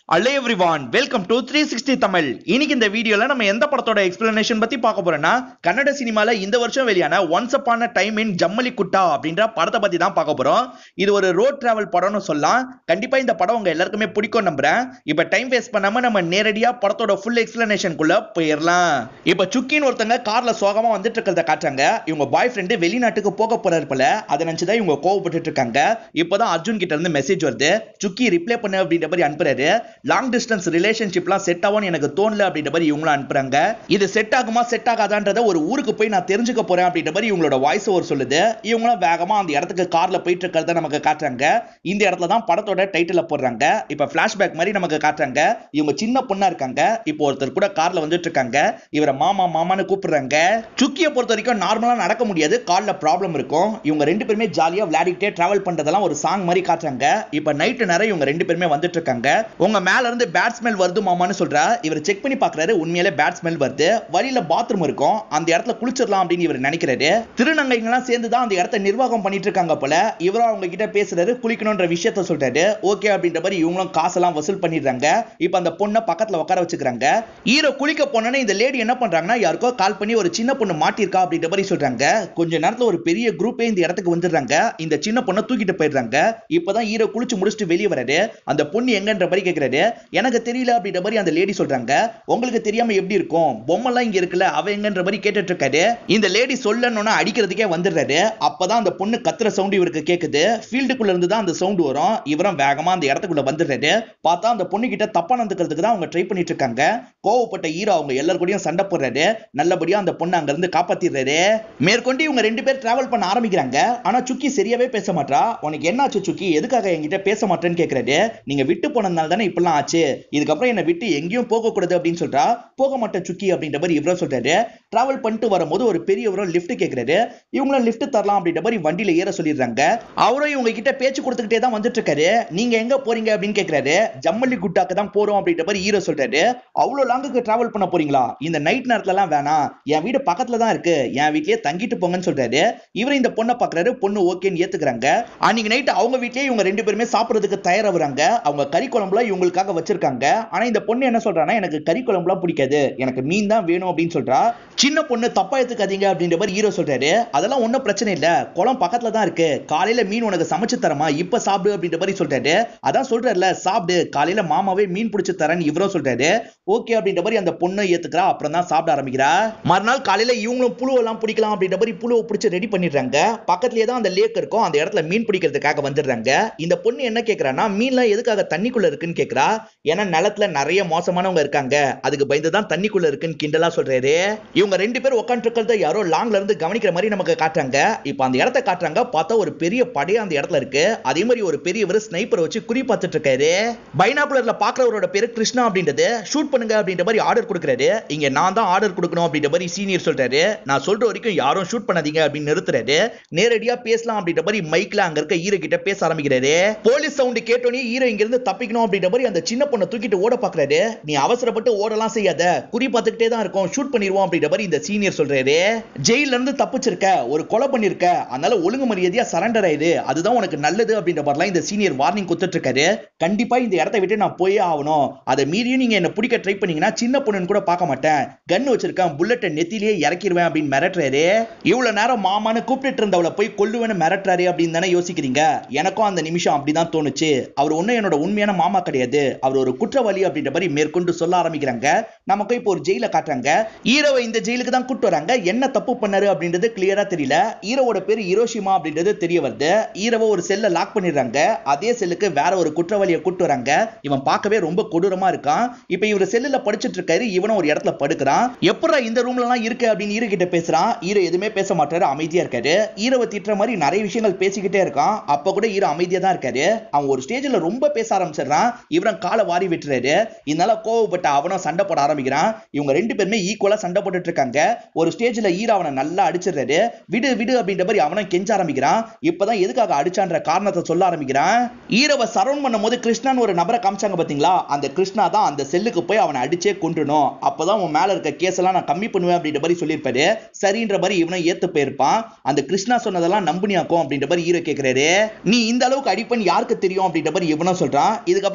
hello everyone welcome to three sixty Tamil இன்னைக்கு இந்த வீடியோல நம்ம எந்த படத்தோட எக்ஸ்பிளனேஷன் பத்தி பார்க்க போறோம்னா கன்னட சினிமால இந்த வருஷம் வெளியான ஒன்ஸ் அப்பான டைம் இன் ஜம்மலி குட்டா அப்படின்ற படத்தை பத்தி தான் பார்க்க போறோம் இது ஒரு ரோட் டிராவல் படம்னு சொல்லலாம் கண்டிப்பா இந்த படம் உங்க எல்லாருக்குமே பிடிக்கும் நம்புறேன் இப்ப டைம் வேஸ்ட் பண்ணாம நம்ம நேரடியா படத்தோட ஃபுல் எக்ஸ்பிளனேஷனுக்குள்ள போயிடலாம் இப்ப சுக்கின்னு ஒருத்தங்க கார்ல சோகமா வந்துட்டு இருக்கிறத காட்டுறாங்க இவங்க பாய் ஃப்ரெண்டு வெளிநாட்டுக்கு போக போறாரு போல அதை நினைச்சுதான் இவங்க கோவப்பட்டு இருக்காங்க இப்பதான் அர்ஜுன் கிட்ட இருந்து மெசேஜ் வருது சுக்கி ரிப்ளை பண்ணு அப்படின்ற மாதிரி அனுப்புறாரு லாங் டிஸ்டன்ஸ் ரிலேஷன்ஷிப்லாம் செட் ஆகும்னு எனக்கு தோணல அப்படின்ற மாதிரி இவங்களும் அனுப்புறாங்க இது செட் ஆகுமா செட் ஆகாதான்றத ஒரு ஊருக்கு போய் நான் தெரிஞ்சுக்க போறேன் அப்படின்ற மாதிரி இவங்களோட வாய்ஸ் ஓவர் சொல்லுது இவங்களும் வேகமா அந்த இடத்துக்கு கார்ல போயிட்டு இருக்கிறத நமக்கு காட்டுறாங்க இந்த இடத்துல தான் படத்தோட டைட்டில போடுறாங்க இப்ப பிளாஷ்பேக் மாதிரி நமக்கு காட்டுறாங்க இவங்க சின்ன பொண்ணா இருக்காங்க இப்போ ஒருத்தர் கூட கார்ல வந்துட்டு இருக்காங்க இவரை மாமா மாமான்னு கூப்பிடுறாங்க சுக்கியை பொறுத்த வரைக்கும் நார்மலா நடக்க முடியாது கால்ல ப்ராப்ளம் இருக்கும் இவங்க ரெண்டு பேருமே ஜாலியா விளையாடிட்டே டிராவல் பண்றதெல்லாம் ஒரு சாங் மாதிரி காட்டுறாங்க இப்ப நைட்டு நேரம் இவங்க ரெண்டு பேருமே வந்துட்டு இருக்காங்க உங்க மேல இருந்து பேட் ஸ்மெல் வருது மாமான்னு சொல்றா இவர் செக் பண்ணி பாக்குறாரு உண்மையிலே பேட் ஸ்மெல் வருது வழியில பாத்ரூம் இருக்கும் அந்த இடத்துல குளிச்சிடலாம் அப்படின்னு இவர் நினைக்கிறாரு திருநங்கைங்கெல்லாம் சேர்ந்து தான் அந்த இடத்த நிர்வாகம் பண்ணிட்டு இருக்காங்க போல இவரும் அவங்க கிட்ட பேசுறாரு குளிக்கணும்ன்ற விஷயத்த சொல்றாரு ஓகே அப்படின்ற மாதிரி இவங்களும் காசெல்லாம் வசூல் பண்ணிடுறாங்க இப்ப அந்த பொண்ணை பக்கத்துல உட்கார வச்சுக்கிறாங்க ஹீரோ குளிக்க போனோன்னே இந்த லேடி என்ன பண்றாங்கன்னா யாருக்கோ கால் பண்ணி ஒரு சின்ன பொண்ணு மாட்டிருக்கா அப்படின்ற மாதிரி சொல்றாங்க கொஞ்ச நேரத்துல ஒரு பெரிய குரூப்பே இந்த இடத்துக்கு வந்துடுறாங்க இந்த சின்ன பொண்ணை தூக்கிட்டு போயிடுறாங்க இப்பதான் ஹீரோ குளிச்சு முடிச்சுட்டு வெளியே வராரு அந்த பொண்ணு எங்கன்ற மாதிரி கேக்குறாரு எனக்கு தெரியல அப்படின்ற மாதிரி அந்த லேடி சொல்றாங்க உங்களுக்கு தெரியாம எப்படி இருக்கும் பொம்மைலாம் இங்க இருக்குல்ல அவ எங்கன்ற மாதிரி கேட்டுட்டு இருக்காரு இந்த லேடி சொல்லணும்னா அடிக்கிறதுக்கே வந்துடுறாரு அப்பதான் அந்த பொண்ணு கத்துற சவுண்ட் இவருக்கு கேக்குது ஃபீல்டுக்குள்ள இருந்து தான் அந்த சவுண்ட் வரும் இவரும் வேகமா அந்த இடத்துக்குள்ள வந்துடுறாரு பார்த்தா அந்த பொண்ணு கிட்ட தப்பா நடந்துக்கிறதுக்கு தான் அவங்க ட்ரை பண்ணிட்டு இருக்காங்க கோவப்பட்ட ஹீரோ அவங்க எல்லார் கூடயும் சண்டை போடுறாரு நல்லபடியா அந்த பொண்ணை அங்க இருந்து காப்பாத்திடுறாரு மேற்கொண்டு இவங்க ரெண்டு பேர் டிராவல் பண்ண ஆரம்பிக்கிறாங்க ஆனா சுக்கி சரியாவே பேச மாட்டா உனக்கு என்ன ஆச்சு சுக்கி எதுக்காக என்கிட்ட பேச மாட்டேன்னு கேக்குறாரு நீங்க விட்டு போனதுனால தானே இப்படிலாம் ஆச்சு இதுக்கப்புறம் என்னை விட்டு எங்கேயும் போக கூடாது அப்படின்னு சொல்றா போக மாட்டேன் சுக்கி அப்படின்ற மாதிரி இவரும் சொல்றாரு டிராவல் பண்ணிட்டு வரும்போது ஒரு பெரியவரும் லிஃப்ட் கேக்குறாரு இவங்களும் லிஃப்ட் தரலாம் அப்படின்ற மாதிரி வண்டியில ஏற சொல்லிடுறாங்க அவரும் இவங்க கிட்ட பேச்சு கொடுத்துக்கிட்டே தான் வந்துட்டு இருக்காரு நீங்க எங்க போறீங்க அப்படின்னு கேக்குறாரு ஜம்மல்லி குட்டாக்கு தான் போறோம் அப்படின்ற மாதிரி ஹீரோ சொல்றாரு அவ்வளவு லாங்குக்கு டிராவல் பண்ண போறீங்களா இந்த நைட் நேரத்துல எல்லாம் வேணாம் என் வீடு பக்கத்துல தான் இருக்கு என் வீட்லயே தங்கிட்டு போங்கன்னு சொல்றாரு இவர் இந்த பொண்ணை பாக்குறாரு பொண்ணு ஓகேன்னு ஏத்துக்கிறாங்க அன்னைக்கு நைட் அவங்க வீட்லயே இவங்க ரெண்டு பேருமே சாப்பிடுறதுக்கு தயாராகுறாங்க அவங்க கறி குழம்புல இவங்களுக்காக வச்சிருக்காங்க ஆனா இந்த பொண்ணு என்ன சொல்றான்னா எனக்கு கறி குழம்புலாம் பிடிக்காது எனக்கு மீன் தான் வேணும் அப்படின்னு சொல்றா சின்ன பொண்ணு தப்பா எடுத்துக்காதீங்க அப்படின்ற மாதிரி ஹீரோ சொல்றாரு அதெல்லாம் ஒன்றும் பிரச்சனை இல்ல குளம் பக்கத்துல தான் இருக்கு காலையில மீன் உனக்கு சமைச்சு தரமா இப்ப சாப்பிடு அப்படின்ற மாதிரி சொல்றாரு அதான் சொல்றாருல சாப்பிடு காலையில மாமாவே மீன் பிடிச்சு தரேன்னு இவரும் சொல்றாரு ஓகே அப்படின்ற மாதிரி அந்த பொண்ணு ஏத்துக்கிறா அப்புறம் தான் சாப்பிட ஆரம்பிக்கிறா மறுநாள் காலையில இவங்களும் புழுவெல்லாம் பிடிக்கலாம் அப்படின்ற மாதிரி புழுவை பிடிச்சு ரெடி பண்ணிடுறாங்க பக்கத்துலயே தான் அந்த லேக் இருக்கும் அந்த இடத்துல மீன் பிடிக்கிறதுக்காக வந்துடுறாங்க இந்த பொண்ணு என்ன கேக்குறான்னா மீன்லாம் எதுக்காக தண்ணிக்குள்ள இருக்குன்னு கேக்குறா ஏன்னா நிலத்துல நிறைய மோசமானவங்க இருக்காங்க அதுக்கு பயந்து தான் தண்ணிக்குள்ள இருக்குன்னு கிண்டலா சொல்றாரு இவங்க ரெண்டு பேரும் உட்காந்து இருக்கிறத யாரோ லாங்ல இருந்து கவனிக்கிற மாதிரி நமக்கு காட்டுறாங்க இப்போ அந்த இடத்த காட்டுறாங்க பார்த்தா ஒரு பெரிய படையே அந்த இடத்துல இருக்கு அதே மாதிரி ஒரு பெரியவர் ஸ்னைப்பரை வச்சு குறி பார்த்துட்டு இருக்காரு பைனாகுலர்ல பாக்குறவரோட பேரு கிருஷ்ணா அப்படின்றது ஷூட் பண்ணுங்க அப்படின்ற மாதிரி ஆர்டர் கொடுக்குறாரு இங்க நான் தான் ஆர்டர் கொடுக்கணும் அப்படின்ற மாதிரி சீனியர் சொல்றாரு நான் சொல்ற வரைக்கும் யாரும் ஷூட் பண்ணாதீங்க அப்படின்னு நிறுத்துறாரு நேரடியா பேசலாம் அப்படின்ற மாதிரி மைக்ல அங்க இருக்க ஹீரோ கிட்ட பேச ஆரம்பிக்கிறாரு போலீஸ் சவுண்ட் கேட்டோனே ஹீரோ இங்க இருந்து தப்பிக்கணும் அப்படின்ற மாதிரி அந்த சின்ன பொண்ணை தூக்கிட்டு ஓட பாக்குறாரு நீ அவசரப்பட்டு ஓடலாம் செய்யாத குறி பார்த்துக்கிட்டே தான் இருக்கும் ஷூட் பண்ணிடுவோம் அப்படின்ற மாதிரி இந்த சீனியர் சொல்றாரு ஜெயில இருந்து தப்பிச்சிருக்க ஒரு கொலை பண்ணிருக்க அதனால ஒழுங்கு மரியாதையா சரண்டர் ஆயிடு அதுதான் உனக்கு நல்லது அப்படின்ற மாதிரிலாம் இந்த சீனியர் வார்னிங் கொடுத்துட்டு இருக்காரு கண்டிப்பா இந்த இடத்த விட்டு நான் போயே ஆகணும் அதை மீறியும் நீங்க என்ன பிடிக்க ட்ரை பண்ணீங்கன்னா சின்ன பொண்ணுன்னு கூட பார்க்க மாட்டேன் கன் வச்சிருக்கேன் புல்லட்டை நெத்திலேயே இறக்கிடுவேன் அப்படின்னு மிரட்டுறாரு இவ்வளவு நேரம் மாமான்னு கூப்பிட்டு இருந்தவளை போய் கொல்லுவேன்னு மிரட்டுறாரு அப்படின்னு தானே யோசிக்கிறீங்க எனக்கும் அந்த நிமிஷம் அப்படிதான் தோணுச்சு அவர் ஒன்னும் என்னோட உண்மையான மாமா கிடையாது அவர் ஒரு குற்றவாளி அப்படின்ற மாதிரி மேற்கொண்டு சொல்ல ஆரம்பிக்கிறாங்க நமக்கு இப்போ ஒரு ஜெயில காட்டுறாங்க ஹீரோவை இந்த ஜெயிலுக்கு தான் கூட்டு வராங்க என்ன தப்பு பண்ணாரு அப்படின்றது கிளியரா தெரியல ஹீரோவோட பேர் ஹிரோஷிமா அப்படின்றது தெரிய வருது ஹீரோவை ஒரு செல்ல லாக் பண்ணிடுறாங்க அதே செல்லுக்கு வேற ஒரு குற்றவாளியை கூட்டு வராங்க இவன் பார்க்கவே ரொம்ப கொடூரமா இருக்கான் இப்போ இவர் செல்லுல படிச்சிட்டு இருக்காரு இவனும் ஒரு இடத்துல படுக்கிறான் எப்படா இந்த ரூம்ல எல்லாம் இருக்கு அப்படின்னு ஹீரோ கிட்ட பேசுறான் ஹீரோ எதுவுமே பேச மாட்டாரு அமைதியா இருக்காரு ஹீரோவை திட்டுற மாதிரி நிறைய விஷயங்கள் பேசிக்கிட்டே இருக்கான் அப்ப கூட ஹீரோ அமைதியா தான் இருக்காரு அவன் ஒரு ஸ்டேஜ்ல ரொம்ப பேச ஆரம்பிச்சிடுறான் இவன் காலை வாரி விட்டுறாரு இதனால கோவப்பட்ட அவனும் சண்டை போட ஆரம்பிக்கிறான் இவங்க ரெண்டு பேருமே ஈக்குவலா சண்டை போட்டுட்டு இருக்காங்க ஒரு ஸ்டேஜ்ல ஹீரோ அவனை நல்லா அடிச்சிடுறாரு விடு விடு அப்படின்ற மாதிரி அவனும் கெஞ்ச ஆரம்பிக்கிறான் இப்பதான் எதுக்காக அடிச்சான்ற காரணத்தை சொல்ல ஆரம்பிக்கிறான் ஹீரோவை சரௌண்ட் பண்ணும்போது கிருஷ்ணான்னு ஒரு நபரை காமிச்சாங்க பாத்தீங்களா அந்த கிருஷ்ணா தான் அந்த செல்லுக்கு போய் அவனை அடிச்சே கொண்டுணும் அப்பதான் உன் மேல இருக்க கேஸ் எல்லாம் நான் கம்மி பண்ணுவேன் அப்படின்ற மாதிரி சொல்லியிருப்பாரு சரின்ற மாதிரி இவனும் ஏத்து போயிருப்பான் அந்த கிருஷ்ணா சொன்னதெல்லாம் நம்புனியாக்கும் அப்படின்ற மாதிரி ஹீரோ கேக்குறாரு நீ இந்த அளவுக்கு அடிப்பன் யாருக்கு தெரியும் அப்படின்ற மாதிரி இவனும் சொல்றான் இதுக்கப்புறம் நம்ம ரெண்டு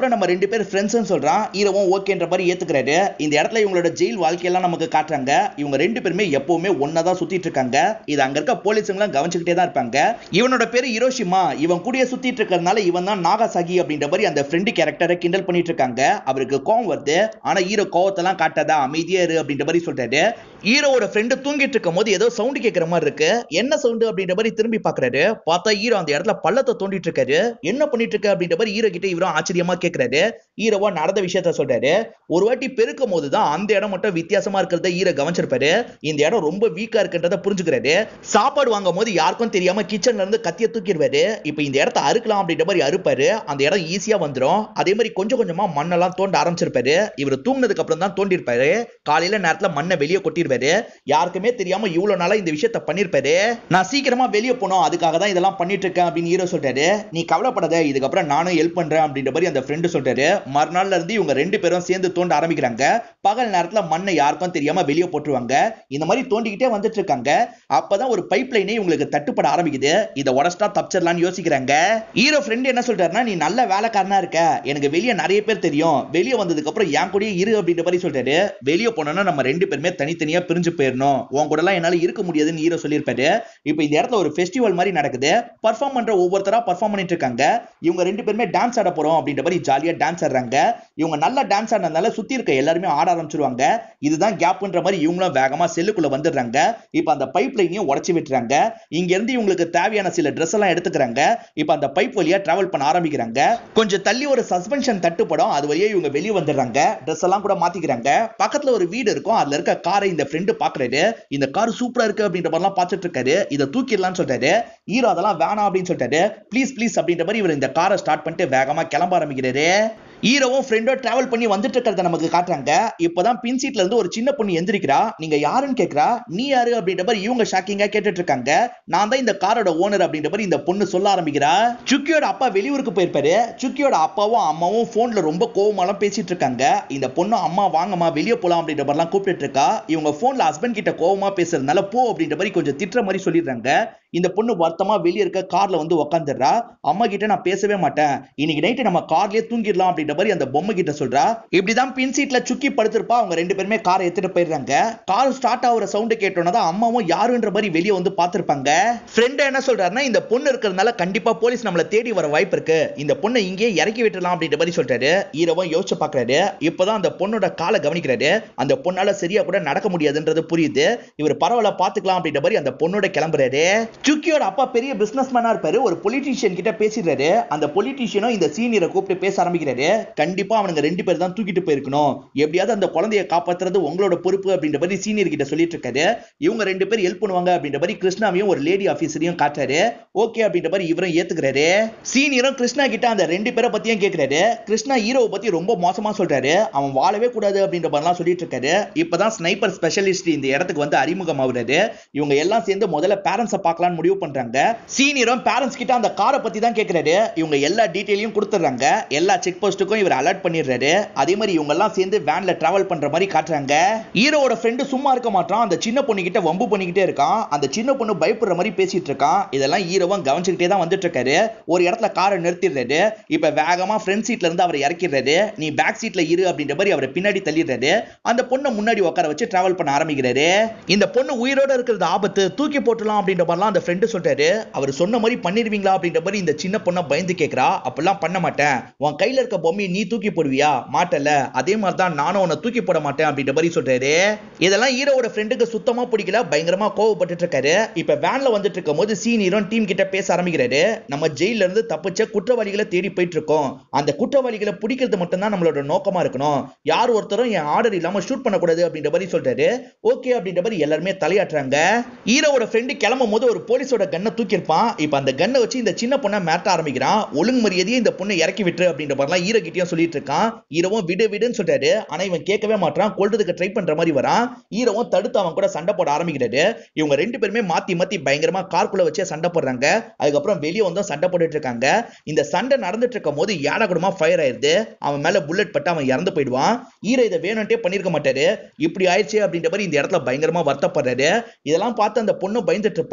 ரெண்டு பேர் ஃப்ரெண்ட்ஸ்னு சொல்றான் ஹீரோவும் ஓகேன்ற மாதிரி ஏத்துக்கிறாரு இந்த இடத்துல இவங்களோட ஜெயில் வாழ்க்கையெல்லாம் நமக்கு காட்டுறாங்க இவங்க ரெண்டு பேருமே எப்பவுமே ஒன்னா தான் சுத்திட்டு இருக்காங்க இது அங்க இருக்க போலீஸுங்களாம் கவனிச்சுக்கிட்டே தான் இருப்பாங்க இவனோட பேரு ஹிரோஷிமா இவன் கூடயே சுத்திட்டு இருக்கிறதுனால இவன் தான் நாகாசாகி அப்படின்ற மாதிரி அந்த ஃப்ரெண்டு கேரக்டரை கிண்டல் பண்ணிட்டு இருக்காங்க அவருக்கு கோவம் வருது ஆனா ஹீரோ கோவத்தெல்லாம் காட்டாதா அமைதியா இரு அப்படின்ற மாதிரி சொல்றாரு ஹீரோவோட ஃப்ரெண்டு தூங்கிட்டு இருக்கும் போது ஏதோ சவுண்ட் கேட்கிற மாதிரி இருக்கு என்ன சவுண்ட் அப்படின்ற மாதிரி திரும்பி பாக்குறாரு பார்த்தா ஹீரோ அந்த இடத்துல பள்ளத்தை தோண்டிட்டு இருக்காரு என்ன பண்ணிட்டு இருக்க அப்படின்ற மாதிரி ஹீரோ கிட்ட இவரும் ஆச்சரியமா கேக்குறாரு ஹீரோவா நடந்த விஷயத்த சொல்றாரு ஒரு வாட்டி பெருக்கும் போது தான் அந்த இடம் மட்டும் வித்தியாசமா இருக்கிறத ஹீரோ கவனிச்சிருப்பாரு இந்த இடம் ரொம்ப வீக்கா இருக்குன்றத புரிஞ்சுக்கிறாரு சாப்பாடு வாங்கும் போது யாருக்கும் தெரியாம கிச்சன்ல இருந்து கத்திய தூக்கிடுவாரு இப்போ இந்த இடத்த அறுக்கலாம் அப்படின்ற மாதிரி அறுப்பாரு அந்த இடம் ஈஸியா வந்துரும் அதே மாதிரி கொஞ்சம் கொஞ்சமா மண்ணெல்லாம் தோண்ட ஆரம்பிச்சிருப்பாரு இவர் தூங்கினதுக்கு அப்புறம் தான் தோண்டிருப்பாரு காலையில நேரத்துல மண்ணை வெளியே கொட்டிருப்பாரு யாருக்குமே தெரியாம இவ்வளவு நாளா இந்த விஷயத்த பண்ணிருப்பாரு நான் சீக்கிரமா வெளியே போனோம் அதுக்காக தான் இதெல்லாம் பண்ணிட்டு இருக்கேன் அப்படின்னு ஹீரோ சொல்றாரு நீ கவலைப்படாத இதுக்கப்புறம் நானும் ஹெல்ப் பண்றேன் அப்படின்ற மாதிரி அந்த ஃப்ரெண்டு சொல்றாரு மறுநாள்ல இருந்து இவங்க ரெண்டு பேரும் சேர்ந்து தோண்ட ஆரம்பிக்கிறாங்க பகல் நேரத்துல மண்ணை யாருக்கும் தெரியாம வெளியே போட்டுருவாங்க இந்த மாதிரி தோண்டிக்கிட்டே வந்துட்டு இருக்காங்க அப்பதான் ஒரு பைப் லைனே இவங்களுக்கு தட்டுப்பட ஆரம்பிக்குது இதை உடச்சிட்டா தப்பிச்சிடலாம்னு யோசிக்கிறாங்க ஹீரோ ஃப்ரெண்ட் என்ன சொல்றாருன்னா நீ நல்ல வேலைக்காரனா இருக்க எனக்கு வெளியே நிறைய பேர் தெரியும் வெளியே வந்ததுக்கு அப்புறம் என் கூடயே இரு அப்படின்ற மாதிரி சொல்றாரு வெளியே போனோம்னா நம்ம ரெண்டு பேருமே தனித்தனியா பிரிஞ்சு போயிடணும் உன் கூட எல்லாம் என்னால இருக்க முடியாதுன்னு ஹீரோ சொல்லியிருப்பாரு இப்போ இந்த இடத்துல ஒரு ஃபெஸ்டிவல் மாதிரி நடக்குது பர்ஃபார்ம் பண்ற ஒவ்வொருத்தரா பர்ஃபார்ம் பண்ணிட்டு இருக்காங்க இவங்க ரெண்டு பேருமே டான்ஸ் ஆட போறோம் அப்படின்ற மாதிரி ஜாலியா டான்ஸ் ஆடுறாங்க இவங்க நல்லா டான்ஸ் ஆடினதுனால சுத்தி இருக்க எல்லாருமே ஆட ஆரம்பிச்சிருவாங்க இதுதான் கேப்ன்ற மாதிரி இவங்களும் வேகமா செல்லுக்குள்ள வந்துடுறாங்க இப்போ அந்த பைப் லைனையும் உடச்சி விட்டுறாங்க இங்க இருந்து இவங்களுக்கு தேவையான சில ட்ரெஸ் எல்லாம் எடுத்துக்கிறாங்க இப்போ அந்த பைப் வழியா டிராவல் பண்ண ஆரம்பிக்கிறாங்க கொஞ்சம் தள்ளி ஒரு சஸ்பென்ஷன் தட்டுப்படும் அது வழியா இவங்க வெளியே வந்துடுறாங்க ட்ரெஸ் எல்லாம் கூட மாத்திக்கிறாங்க பக்கத்துல ஒரு வீடு இருக்கும் அதுல இருக்க காரை இந்த ஃப்ரெண்டு பாக்குறாரு இந்த கார் சூப்பரா இருக்கு அப்படின்ற மாதிரிலாம் பார்த்துட்டு இருக்காரு இதை தூக்கிடலாம்னு சொல்றாரு ஹீரோ அதெல்லாம் வேணாம் அப்படின்னு சொல்லிட்டாரு ப்ளீஸ் ப்ளீஸ் அப்படின்ற மாதிரி இவர் இந்த காரை ஸ்டார்ட் பண்ணிட்டு வேகமா கிளம்ப ஆரம்பிக்கிறாரு ஹீரோவும் ஃப்ரெண்டோ டிராவல் பண்ணி வந்துட்டு இருக்கிறத நமக்கு காட்டுறாங்க இப்பதான் பின் சீட்ல இருந்து ஒரு சின்ன பொண்ணு எந்திரிக்கிறா நீங்க யாருன்னு கேக்குறா நீ யாரு அப்படின்ற மாதிரி இவங்க ஷாக்கிங்கா கேட்டுட்டு இருக்காங்க நான் தான் இந்த காரோட ஓனர் அப்படின்ற மாதிரி இந்த பொண்ணு சொல்ல ஆரம்பிக்கிறா சுக்கியோட அப்பா வெளியூருக்கு போயிருப்பாரு சுக்கியோட அப்பாவும் அம்மாவும் போன்ல ரொம்ப கோவமாலாம் பேசிட்டு இருக்காங்க இந்த பொண்ணு அம்மா வாங்கம்மா வெளியே போலாம் அப்படின்ற மாதிரிலாம் கூப்பிட்டு இருக்கா இவங்க போன்ல ஹஸ்பண்ட் கிட்ட கோவமா பேசுறதுனால போ அப்படின்ற மாதிரி கொஞ்சம் திட்டுற மாதிரி சொல்லிடுறாங்க இந்த பொண்ணு வருத்தமா வெளியே இருக்க கார்ல வந்து உக்காந்துடுறா அம்மா கிட்ட நான் பேசவே மாட்டேன் இன்னைக்கு நைட்டு நம்ம கார்லயே தூங்கிடலாம் அப்படின்ற மாதிரி அந்த பொம்மை கிட்ட சொல்றா இப்படிதான் பின் சீட்ல சுக்கி படுத்திருப்பா அவங்க ரெண்டு பேருமே காரை எடுத்துட்டு போயிடுறாங்க கார் ஸ்டார்ட் ஆகுற சவுண்ட் கேட்டோன்னா தான் அம்மாவும் யாருன்ற மாதிரி வெளியே வந்து பார்த்திருப்பாங்க ஃப்ரெண்ட் என்ன சொல்றாருன்னா இந்த பொண்ணு இருக்கிறதுனால கண்டிப்பா போலீஸ் நம்மள தேடி வர வாய்ப்பு இருக்கு இந்த பொண்ணை இங்கேயே இறக்கி விட்டுலாம் அப்படின்ற மாதிரி சொல்றாரு ஹீரோவும் யோசிச்சு பாக்குறாரு இப்பதான் அந்த பொண்ணோட காலை கவனிக்கிறாரு அந்த பொண்ணால சரியா கூட நடக்க முடியாதுன்றது புரியுது இவர் பரவாயில்ல பாத்துக்கலாம் அப்படின்ற மாதிரி அந்த பொண்ணோட கிளம்புறாரு சுக்கியோட அப்பா பெரிய பிசினஸ் மேனா இருப்பாரு ஒரு பொலிட்டீஷியன் கிட்ட பேசிடுறாரு அந்த பொலிட்டீஷியனும் இந்த சீனியரை கூப்பிட்டு பேச ஆரம்பிக்கிறாரு கண்டிப்பா அவனுங்க ரெண்டு பேர் தான் தூக்கிட்டு போயிருக்கணும் எப்படியாவது அந்த குழந்தைய காப்பாத்துறது உங்களோட பொறுப்பு அப்படின்ற மாதிரி சீனியர் கிட்ட சொல்லிட்டு இருக்காரு இவங்க ரெண்டு பேர் ஹெல்ப் பண்ணுவாங்க அப்படின்ற மாதிரி கிருஷ்ணாவையும் ஒரு லேடி ஆபீசரையும் காட்டுறாரு ஓகே அப்படின்ற மாதிரி இவரும் ஏத்துக்கிறாரு சீனியரும் கிருஷ்ணா கிட்ட அந்த ரெண்டு பேரை பத்தியும் கேக்குறாரு கிருஷ்ணா ஹீரோவை பத்தி ரொம்ப மோசமா சொல்றாரு அவன் வாழவே கூடாது அப்படின்ற மாதிரிலாம் சொல்லிட்டு இருக்காரு இப்பதான் ஸ்னைப்பர் ஸ்பெஷலிஸ்ட் இந்த இடத்துக்கு வந்து அறிமுகம் ஆகுறாரு இவங்க எல்லாம் சேர்ந்து முதல்ல பேரண்ட்ஸை பார்க்கலாம்னு முடிவு பண்றாங்க சீனியரும் பேரண்ட்ஸ் கிட்ட அந்த காரை பத்தி தான் கேக்குறாரு இவங்க எல்லா டீட்டெயிலையும் கொடுத்துறாங்க எல்லா செக் போஸ்ட்டுக்கும் இவர் அலர்ட் பண்ணிடுறாரு அதே மாதிரி இவங்க எல்லாம் சேர்ந்து வேன்ல டிராவல் பண்ற மாதிரி காட்டுறாங்க ஹீரோவோட ஃப்ரெண்டு சும்மா இருக்க மாட்டான் அந்த சின்ன பொண்ணு கிட்ட வம்பு பண்ணிக்கிட்டே இருக்கான் அந்த சின்ன பொண்ணு பயப்படுற மாதிரி பேசிட்டு இருக்கான் இதெல்லாம் ஹீரோவும் கவனிச்சுக்கிட்டே தான் வந்துட்டு இருக்காரு ஒரு இடத்துல காரை நிறுத்திடுறாரு இப்ப வேகமா ஃப்ரண்ட் சீட்ல இருந்து அவரை இறக்கிடுறாரு நீ பேக் சீட்ல இரு அப்படின்ற மாதிரி அவரை பின்னாடி தள்ளிடுறாரு அந்த பொண்ணை முன்னாடி உட்கார வச்சு டிராவல் பண்ண ஆரம்பிக்கிறாரு இந்த பொண்ணு உயிரோட இருக்கிறது ஆபத்து தூக்கி போட்டுலாம் அப்படின்ற மாதிரிலாம் அந்த ஃப்ரெண்டு சொல்றாரு அவர் சொன்ன மாதிரி பண்ணிடுவீங்களா அப்படின்ற மாதிரி இந்த சின்ன பொண்ணை பயந்து கேட்கறா அப்பெல்லாம் பண்ண மாட்டேன் உன் கையில இருக்க பொம்மையை நீ தூக்கி போடுவியா மாட்டல அதே மாதிரி தான் நானும் உன்னை தூக்கி போட மாட்டேன் அப்படின்ற மாதிரி சொல்றாரு இதெல்லாம் ஹீரோவோட ஃப்ரெண்டுக்கு சுத்தமா பிடிக்கல பயங்கரமா கோவப்பட்டுட்டு இருக்காரு இப்ப வேன்ல வந்துட்டு இருக்கும் போது சீனியரும் டீம் கிட்ட பேச ஆரம்பிக்கிறாரு நம்ம ஜெயில இருந்து தப்பிச்ச குற்றவாளிகளை தேடி போயிட்டு இருக்கோம் அந்த குற்றவாளிகளை பிடிக்கிறது மட்டும்தான் நம்மளோட நோக்கமா இருக்கணும் யார் ஒருத்தரும் என் ஆர்டர் இல்லாம ஷூட் பண்ணக்கூடாது அப்படின்ற மாதிரி சொல்றாரு ஓகே அப்படின்ற மாதிரி எல்லாருமே தலையாட்டுறாங்க ஹீரோவோட ஃப்ரெண்டு கிளம்பும் போது ஒரு போலீஸோட கன்னை தூக்கியிருப்பான் இப்ப அந்த கன்னை வச்சு இந்த சின்ன பொண்ணை மிரட்ட ஆரம்பிக்கிறான் ஒழுங்கு மரியாதையே இந்த பொண்ணை இறக்கி விட்டுரு அப்படின்ற மாதிரிலாம் ஹீரோ கிட்டயும் சொல்லிட்டு இருக்கான் ஹீரோவும் விடு விடுன்னு சொல்றாரு ஆனா இவன் கேட்கவே மாட்டான் கொல்றதுக்கு ட்ரை பண்ற மாதிரி வரான் ஹீரோவும் தடுத்து அவன் கூட சண்டை போட ஆரம்பிக்கிறாரு இவங்க ரெண்டு பேருமே மாத்தி மாத்தி பயங்கரமா கார்க்குள்ள வச்சே சண்டை போடுறாங்க அதுக்கப்புறம் வெளியே வந்தும் சண்டை போட்டுட்டு இருக்காங்க இந்த சண்டை நடந்துட்டு இருக்கும் போது யானை கூடமா ஃபயர் ஆயிருது அவன் மேல புல்லட் பட்டு அவன் இறந்து போயிடுவான் ஹீரோ இதை வேணும்ட்டே பண்ணிருக்க மாட்டாரு இப்படி ஆயிடுச்சு அப்படின்ற மாதிரி இந்த இடத்துல பயங்கரமா வருத்தப்படுறாரு இதெல்லாம் பார்த்து அந்த பொண்ணு பயந்துட்டு இருப்பா இவரை